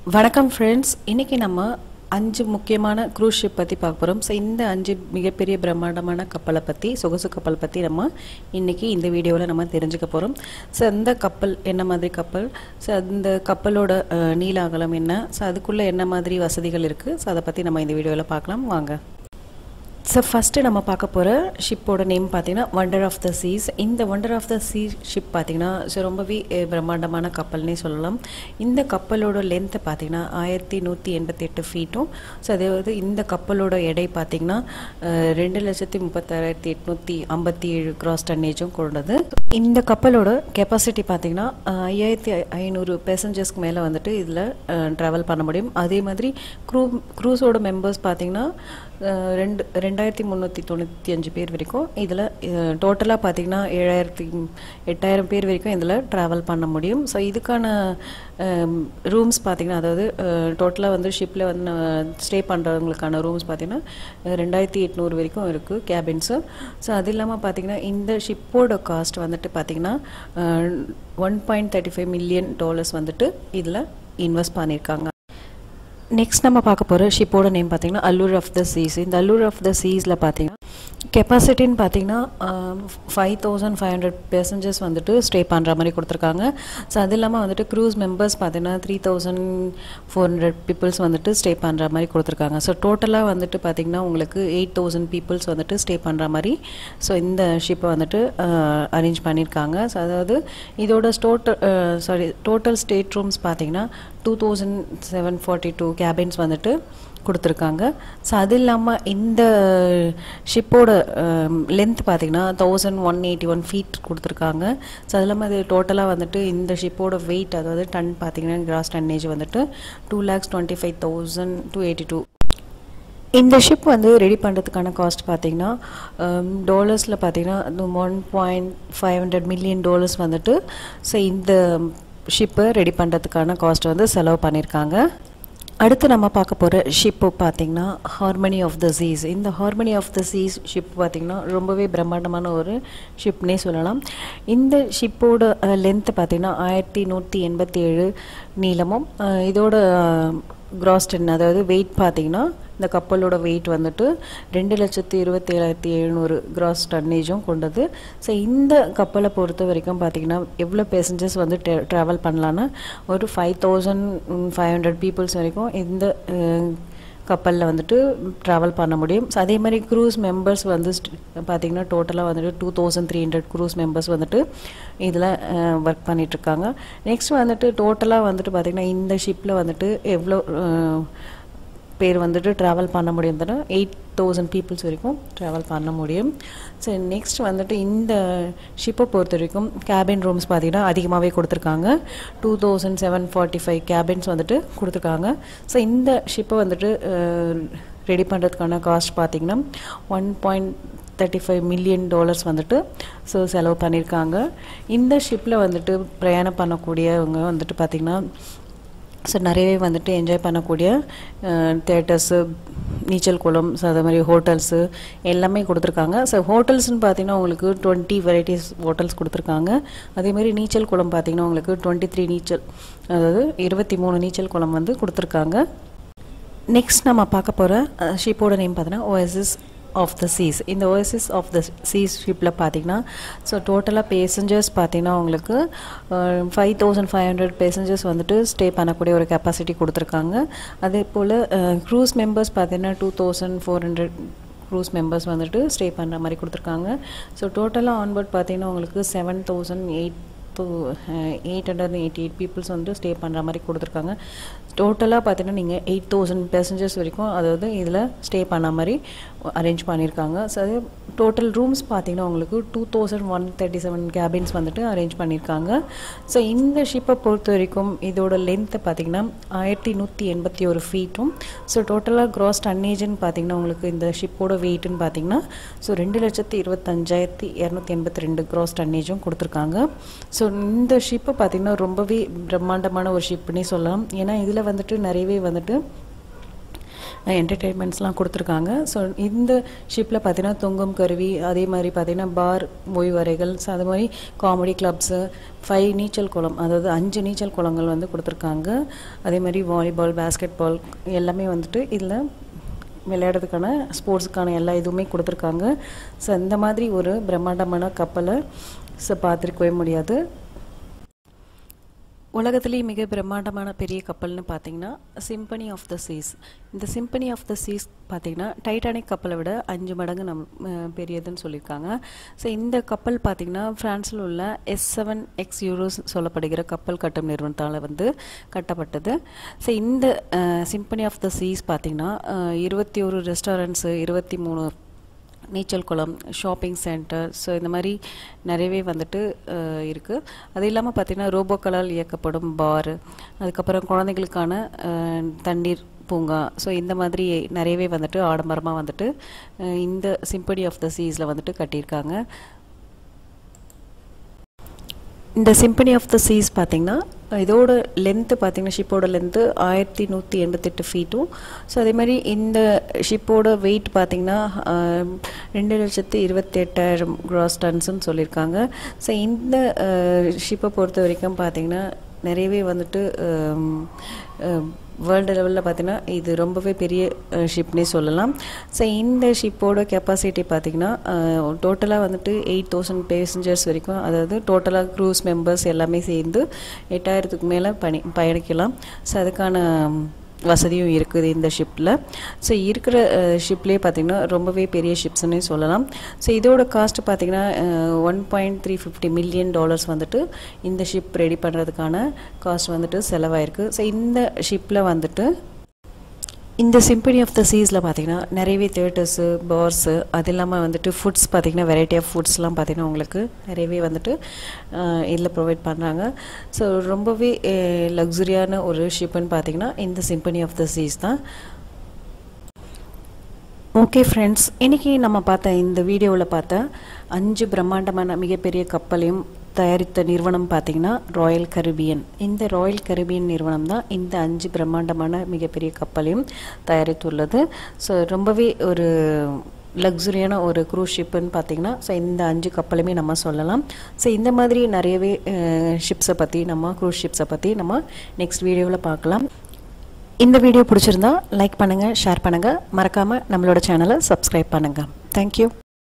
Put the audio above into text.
வணக்கம் ஃப்ரெண்ட்ஸ் இன்றைக்கி நம்ம அஞ்சு முக்கியமான க்ரூஸ் ஷிப் பற்றி பார்க்க போகிறோம் ஸோ இந்த அஞ்சு மிகப்பெரிய பிரம்மாண்டமான கப்பலை பற்றி சொகுசு கப்பல் பற்றி நம்ம இன்றைக்கி இந்த வீடியோவில் நம்ம தெரிஞ்சுக்க போகிறோம் ஸோ அந்த கப்பல் என்ன மாதிரி கப்பல் ஸோ அந்த கப்பலோட அஹ், நீள அகலம் என்ன ஸோ அதுக்குள்ளே என்ன மாதிரி வசதிகள் இருக்குது ஸோ அதை பற்றி நம்ம இந்த வீடியோவில் பார்க்கலாம் வாங்க ஸோ ஃபஸ்ட்டு நம்ம பார்க்க போகிற ஷிப்போட நேம் பார்த்தீங்கன்னா வண்டர் ஆஃப் த சீஸ் இந்த wonder of the sea ship பார்த்தீங்கன்னா ஸோ ரொம்பவே அஹ், பிரம்மாண்டமான கப்பல்னே சொல்லலாம் இந்த கப்பலோட லென்த்து பார்த்தீங்கன்னா ஆயிரத்தி நூற்றி எண்பத்தெட்டு ஃபீட்டும் ஸோ அதாவது இந்த கப்பலோட எடை பார்த்தீங்கன்னா அஹ், ரெண்டு லட்சத்தி முப்பத்தாயிரத்தி எட்நூற்றி ஐம்பத்தி ஏழு கிராஸ் டன்னேஜும் கொண்டது இந்த கப்பலோட கெப்பாசிட்டி பார்த்தீங்கன்னா அஹ், ஐயாயிரத்தி ஐநூறு பேசஞ்சர்ஸ்க்கு மேலே வந்துட்டு இதில் ட்ராவல் பண்ண முடியும் அதே மாதிரி க்ரூ க்ரூஸோட மெம்பர்ஸ் பார்த்தீங்கன்னா அஹ், ரெண்டு ரெண்டாயிரத்தி முந்நூற்றி தொண்ணூற்றி அஞ்சு பேர் வரைக்கும் இதில் டோட்டலாக பார்த்தீங்கன்னா ஏழாயிரத்தி எட்டாயிரம் பேர் வரைக்கும் இதில் ட்ராவல் பண்ண முடியும் ஸோ இதுக்கான ரூம்ஸ் பார்த்தீங்கன்னா அதாவது டோட்டலாக வந்து ஷிப்பில் வந்து ஸ்டே பண்ணுறவங்களுக்கான ரூம்ஸ் பார்த்தீங்கன்னா அஹ், ரெண்டாயிரத்தி எட்நூறு வரைக்கும் இருக்குது கேபின்ஸு ஸோ அது இல்லாமல் பார்த்தீங்கன்னா இந்த ஷிப்போட காஸ்ட் வந்துட்டு பார்த்தீங்கன்னா one point thirty five million dollars வந்துட்டு இதில் இன்வெஸ்ட் பண்ணியிருக்காங்க நெக்ஸ்ட் நம்ம பார்க்க போகிற ஷிப்போட நேம் பார்த்தீங்கன்னா அல்லூர் ஆஃப் த சீஸ் இந்த அல்லூர் ஆஃப் த சீஸில் பார்த்தீங்கன்னா கெப்பாசிட்டின்னு பார்த்தீங்கன்னா five thousand five hundred passengers வந்துட்டு ஸ்டே பண்ணுற மாதிரி கொடுத்துருக்காங்க ஸோ அது இல்லாமல் வந்துட்டு க்ரூஸ் மெம்பர்ஸ் பார்த்தீங்கன்னா three thousand four hundred peoples வந்துட்டு ஸ்டே பண்ணுற மாதிரி கொடுத்துருக்காங்க ஸோ டோட்டலாக வந்துட்டு பார்த்தீங்கன்னா உங்களுக்கு எயிட் தௌசண்ட் பீப்புள்ஸ் வந்துட்டு ஸ்டே பண்ணுற மாதிரி ஸோ இந்த ஷிப்பை வந்துட்டு அரேஞ்ச் பண்ணியிருக்காங்க ஸோ அதாவது இதோட total sorry total state rooms பார்த்தீங்கன்னா two thousand seven forty two cabins வந்துட்டு கொடுத்துருக்காங்க ஸோ அது இல்லாமல் இந்த ஷிப்போட லென்த் பார்த்தீங்கன்னா thousand one eighty one feet கொடுத்துருக்காங்க ஸோ அது இல்லாமல் இது டோட்டலாக வந்துட்டு இந்த ஷிப்போட வெயிட் அதாவது டன் பார்த்தீங்கன்னா கிராஸ் டன்னேஜ் வந்துட்டு two lakhs twenty five thousand two eighty two இந்த ஷிப் வந்து ரெடி பண்ணுறதுக்கான காஸ்ட் பார்த்தீங்கன்னா டாலர்ஸில் பார்த்தீங்கன்னா one point five hundred million dollars வந்துட்டு ஸோ இந்த ஷிப்பை ரெடி பண்ணுறதுக்கான காஸ்ட் வந்து செலவு பண்ணியிருக்காங்க அடுத்து நம்ம பார்க்க போகிற ஷிப்பு பார்த்தீங்கன்னா ஹார்மனி ஆஃப் த சீஸ் இந்த harmony of the seas ship பார்த்தீங்கன்னா ரொம்பவே பிரம்மாண்டமான ஒரு ஷிப்னே சொல்லலாம் இந்த ஷிப்போட லென்த்து பார்த்தீங்கன்னா ஆயிரத்தி நூற்றி எண்பத்தி ஏழு நீளமும் அஹ், இதோட கிராஸ் டன் அதாவது வெயிட் பார்த்தீங்கன்னா இந்த கப்பலோட வெயிட் வந்துட்டு ரெண்டு லட்சத்தி இருபத்தி ஏழாயிரத்தி எழுநூறு கிராஸ் டன்னேஜும் கொண்டது ஸோ இந்த கப்பலை பொறுத்த வரைக்கும் பார்த்தீங்கன்னா எவ்வளோ பேசஞ்சர்ஸ் வந்து ட்ராவல் பண்ணலான்னா ஒரு five thousand five hundred peoples வரைக்கும் இந்த கப்பலில் வந்துட்டு ட்ராவல் பண்ண முடியும் ஸோ அதே மாதிரி க்ரூஸ் மெம்பர்ஸ் வந்து பார்த்தீங்கன்னா டோட்டலாக வந்துட்டு two thousand three hundred cruise members வந்துட்டு இதில் ஒர்க் பண்ணிகிட்ருக்காங்க நெக்ஸ்ட் வந்துட்டு டோட்டலாக வந்துட்டு பார்த்திங்கன்னா இந்த ஷிப்பில் வந்துட்டு எவ்வளோ அஹ், பேர் வந்துட்டு ட்ராவல் பண்ண முடியும் தானே எயிட் தௌசண்ட் பீப்புள்ஸ் வரைக்கும் ட்ராவல் பண்ண முடியும் ஸோ நெக்ஸ்ட் வந்துட்டு இந்த ஷிப்பை பொறுத்த வரைக்கும் கேபின் ரூம்ஸ் பார்த்தீங்கன்னா அதிகமாகவே கொடுத்துருக்காங்க two thousand seven forty five cabins வந்துட்டு கொடுத்துருக்காங்க ஸோ இந்த ஷிப்பை வந்துட்டு ரெடி பண்ணுறதுக்கான காஸ்ட் பார்த்தீங்கன்னா one point thirty five million dollars வந்துட்டு ஸோ செலவு பண்ணியிருக்காங்க இந்த ஷிப்பில் வந்துட்டு பிரயாணம் பண்ணக்கூடியவங்க வந்துட்டு பார்த்திங்கன்னா ஸோ நிறையவே வந்துட்டு என்ஜாய் பண்ணக்கூடிய தேட்டர்ஸு நீச்சல் குளம் ஸோ அதே மாதிரி ஹோட்டல்ஸு எல்லாமே கொடுத்துருக்காங்க ஸோ ஹோட்டல்ஸ்னு பார்த்தீங்கன்னா உங்களுக்கு டுவெண்ட்டி வெரைட்டிஸ் ஹோட்டல்ஸ் கொடுத்துருக்காங்க அதே மாதிரி நீச்சல் குளம் பார்த்தீங்கன்னா உங்களுக்கு டுவெண்ட்டி த்ரீ நீச்சல் அதாவது இருபத்தி மூணு நீச்சல் குளம் வந்து கொடுத்துருக்காங்க நெக்ஸ்ட் நம்ம பார்க்க போகிற ஷிப்போட நேம் பார்த்தீங்கன்னா ஓஎஸ்எஸ் ஆஃப் த சீஸ் இந்த ஓஎஸ்எஸ் ஆஃப் த சீஸ் ஷிப்பில் பார்த்தீங்கன்னா ஸோ டோட்டலாக பேசஞ்சர்ஸ் பார்த்தீங்கன்னா உங்களுக்கு five thousand five hundred passengers வந்துட்டு ஸ்டே பண்ணக்கூடிய ஒரு கெப்பாசிட்டி கொடுத்துருக்காங்க அதே போல் க்ரூஸ் மெம்பர்ஸ் பார்த்தீங்கன்னா two thousand four hundred cruise members வந்துட்டு ஸ்டே பண்ணுற மாதிரி கொடுத்துருக்காங்க ஸோ டோட்டலாக ஆன்போர்ட் பார்த்தீங்கன்னா உங்களுக்கு seven thousand eight two eight hundred eighty eight peoples வந்து ஸ்டே பண்ணுற மாதிரி கொடுத்துருக்காங்க டோட்டலாக பார்த்தீங்கன்னா நீங்கள் எயிட் தௌசண்ட் பேசஞ்சர்ஸ் வரைக்கும் அதாவது இதில் ஸ்டே பண்ண மாதிரி அரேஞ்ச் பண்ணியிருக்காங்க ஸோ அது டோட்டல் ரூம்ஸ் பார்த்தீங்கன்னா உங்களுக்கு two thousand one thirty seven cabins வந்துட்டு அரேஞ்ச் பண்ணியிருக்காங்க ஸோ இந்த ஷிப்பை பொறுத்த வரைக்கும் இதோட லென்த்து பார்த்தீங்கன்னா ஆயிரத்தி நூற்றி எண்பத்தி ஒரு ஃபீட்டும் ஸோ டோட்டலாக க்ராஸ் டன்னேஜ்னு பார்த்தீங்கன்னா உங்களுக்கு இந்த ஷிப்போட வெயிட்னு பார்த்தீங்கன்னா ஸோ ரெண்டு லட்சத்தி இருபத்தஞ்சாயிரத்தி இரநூத்தி எண்பத்தி ரெண்டு க்ராஸ் டன்னேஜும் கொடுத்துருக்காங்க ஸோ இந்த ஷிப்பு பார்த்தீங்கன்னா ரொம்பவே பிரம்மாண்டமான ஒரு ஷிப்புன்னே சொல்லலாம் ஏன்னா இதில் வந்துட்டு நிறையவே வந்துட்டு என்டர்டெயின்மெண்ட்ஸ்லாம் கொடுத்துருக்காங்க ஸோ இந்த ஷிப்பில் பார்த்தீங்கன்னா தொங்கும் கருவி அதே மாதிரி பார்த்தீங்கன்னா பார் ஓய்வறைகள் ஸோ அது மாதிரி காமெடி கிளப்ஸு ஃபைவ் நீச்சல் குளம் அதாவது அஞ்சு நீச்சல் குளங்கள் வந்து கொடுத்துருக்காங்க அதே மாதிரி வாலிபால் பேஸ்கெட் பால் எல்லாமே வந்துட்டு இதில் விளையாடுறதுக்கான ஸ்போர்ட்ஸுக்கான எல்லா இதுவுமே கொடுத்துருக்காங்க ஸோ இந்த மாதிரி ஒரு பிரம்மாண்டமான கப்பலை ஸோ பார்த்துருக்கவே முடியாது உலகத்திலேயே மிக பிரம்மாண்டமான பெரிய கப்பல்னு பார்த்தீங்கன்னா சிம்பனி ஆஃப் த சீஸ் இந்த சிம்பனி ஆஃப் த சீஸ் பார்த்தீங்கன்னா டைட்டானிக் கப்பலை விட அஞ்சு மடங்கு நம் பெரியதுன்னு சொல்லியிருக்காங்க ஸோ இந்த கப்பல் பார்த்தீங்கன்னா ஃப்ரான்ஸில் உள்ள எஸ் செவன் எக்ஸ் யூரோஸ் சொல்லப்படுகிற கப்பல் கட்டும் நிறுவனத்தால் வந்து கட்டப்பட்டது ஸோ இந்த சிம்பனி ஆஃப் த சீஸ் பார்த்தீங்கன்னா இருபத்தி ஒரு ரெஸ்டாரண்ட்ஸு இருபத்தி மூணு நீச்சல் குளம் ஷாப்பிங் சென்டர் ஸோ இந்த மாதிரி நிறையவே வந்துட்டு இருக்குது அது இல்லாமல் பார்த்திங்கன்னா ரோபோக்களால் இயக்கப்படும் பார் அதுக்கப்புறம் குழந்தைகளுக்கான தண்ணீர் பூங்கா ஸோ இந்த மாதிரி நிறையவே வந்துட்டு ஆடம்பரமாக வந்துட்டு இந்த சிம்பனி ஆஃப் த சீஸில் வந்துட்டு கட்டியிருக்காங்க இந்த சிம்பனி ஆஃப் த சீஸ் பார்த்திங்கன்னா இதோட லென்த்து பார்த்திங்கன்னா ஷிப்போட லென்த்து ஆயிரத்தி நூற்றி எண்பத்தெட்டு ஃபீட்டும் ஸோ அதே மாதிரி இந்த ஷிப்போட வெயிட் பார்த்திங்கன்னா ரெண்டு லட்சத்து இருபத்தி எட்டாயிரம் கிராஸ் டன்ஸ்ன்னு சொல்லியிருக்காங்க ஸோ இந்த ஷிப்பை பொறுத்த வரைக்கும் பார்த்திங்கன்னா நிறையவே வந்துட்டு வேர்ல்டு லெவலில் பார்த்தீங்கன்னா இது ரொம்பவே பெரிய ஷிப்னே சொல்லலாம் ஸோ இந்த ஷிப்போட கெப்பாசிட்டி பார்த்திங்கன்னா டோட்டலாக வந்துட்டு எயிட் தௌசண்ட் பேசஞ்சர்ஸ் வரைக்கும் அதாவது டோட்டலாக க்ரூஸ் மெம்பர்ஸ் எல்லாமே சேர்ந்து எட்டாயிரத்துக்கு மேலே பணி பயணிக்கலாம் ஸோ அதுக்கான வசதியும் இருக்குது இந்த ஷிப்பில் ஸோ இருக்கிற ஷிப்லேயே பார்த்திங்கன்னா ரொம்பவே பெரிய ஷிப்ஸ்னே சொல்லலாம் ஸோ இதோட காஸ்ட் பார்த்திங்கன்னா one point three fifty million dollars வந்துட்டு இந்த ஷிப் ரெடி பண்ணுறதுக்கான காஸ்ட் வந்துட்டு செலவாயிருக்கு ஸோ இந்த ஷிப்பில் வந்துட்டு இந்த சிம்பனி ஆஃப் த சீஸில் பார்த்தீங்கன்னா நிறையவே தேட்டர்ஸு பார்ஸு அது இல்லாமல் வந்துட்டு ஃபுட்ஸ் பார்த்திங்கன்னா வெரைட்டி ஆஃப் ஃபுட்ஸ்லாம் பார்த்திங்கன்னா உங்களுக்கு நிறையவே வந்துட்டு இதில் ப்ரொவைட் பண்ணுறாங்க ஸோ ரொம்பவே லக்ஸுரியான ஒரு ஷிப்புன்னு பார்த்திங்கன்னா இந்த சிம்பனி ஆஃப் த சீஸ் தான் ஓகே ஃப்ரெண்ட்ஸ் இன்றைக்கி நம்ம பார்த்த இந்த வீடியோவில் பார்த்த அஞ்சு பிரம்மாண்டமான மிகப்பெரிய கப்பலையும் தயாரித்த நிறுவனம் பார்த்திங்கன்னா ராயல் கரிபியன் இந்த ராயல் கரிபியன் நிறுவனம் தான் இந்த அஞ்சு பிரம்மாண்டமான மிகப்பெரிய கப்பலையும் தயாரித்துள்ளது ஸோ ரொம்பவே ஒரு லக்ஸுரியான ஒரு க்ரூஸ் ஷிப்புன்னு பார்த்தீங்கன்னா ஸோ இந்த அஞ்சு கப்பலுமே நம்ம சொல்லலாம் ஸோ இந்த மாதிரி நிறையவே ஷிப்ஸை பற்றி நம்ம க்ரூஸ் ஷிப்ஸை பற்றி நம்ம நெக்ஸ்ட் வீடியோவில் பார்க்கலாம் இந்த வீடியோ பிடிச்சிருந்தா லைக் பண்ணுங்கள் ஷேர் பண்ணுங்கள் மறக்காமல் நம்மளோட சேனலை சப்ஸ்கிரைப் பண்ணுங்கள் தேங்க்யூ